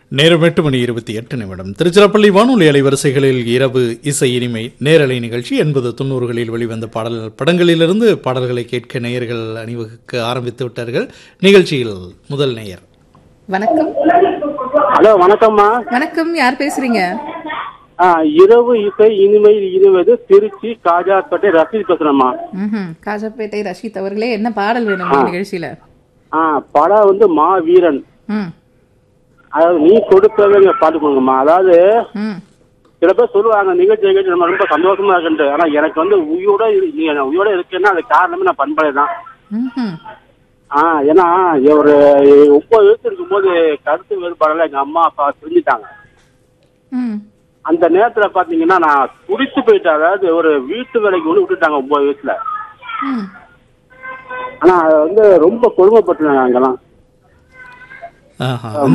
நேரம் எட்டு மணி இருபத்தி எட்டு நிமிடம் திருச்சிராப்பள்ளி வானொலி அலைவரிசைகளில் இரவு இசை இனிமை நேரலை நிகழ்ச்சி எண்பது தொண்ணூறுகளில் வெளிவந்த பாடல் படங்களிலிருந்து பாடல்களை கேட்க நேயர்கள் அணிவகுக்க ஆரம்பித்து விட்டார்கள் நிகழ்ச்சியில் முதல் நேயர் வணக்கம் ஹலோ வணக்கம்மா வணக்கம் யார் பேசுறீங்க ஆ, இரவு இசை இனிமையில் இனிவது திருச்சி காஜாப்பேட்டை ரசீத் பேசுறேம்மா ம்ஹும். காஜாப்பேட்டை ரஷீத் அவர்களே என்ன பாடல் வேணும் இந்த நிகழ்ச்சியில ஆ படம் வந்து மா வீரன் ம் அதாவது நீ கொடுத்தவங்க பாட்டு கொடுங்கம்மா அதாவது ம் சில பேர் சொல்லுவாங்க நிகழ்ச்சி நிகழ்ச்சி நம்ம ரொம்ப சந்தோஷமா இருக்குன்ட்டு ஆனா எனக்கு வந்து உயிரோட இரு- நீ நான் உயிரோட இருக்கேன்னா அது காரணமே நான் பண்பலை தான் ம்ஹும். ஆ ஏன்னா ஒரு ஒன்பது வயசு இருக்கும்போது கருத்து வேறுபாடுல எங்க அம்மா அப்பா பிரிஞ்சுட்டாங்க ம் அந்த நேரத்துல பாத்தீங்கன்னா நான் குடித்து போயிட்டேன் அதாவது ஒரு வீட்டு வேலைக்கு ஒன்று விட்டுட்டாங்க ஒன்பது வயசுல ம் ஆனா அது வந்து ரொம்ப கொடுமைப்பட்டுனாங்க அங்கெல்லாம் ஆஹா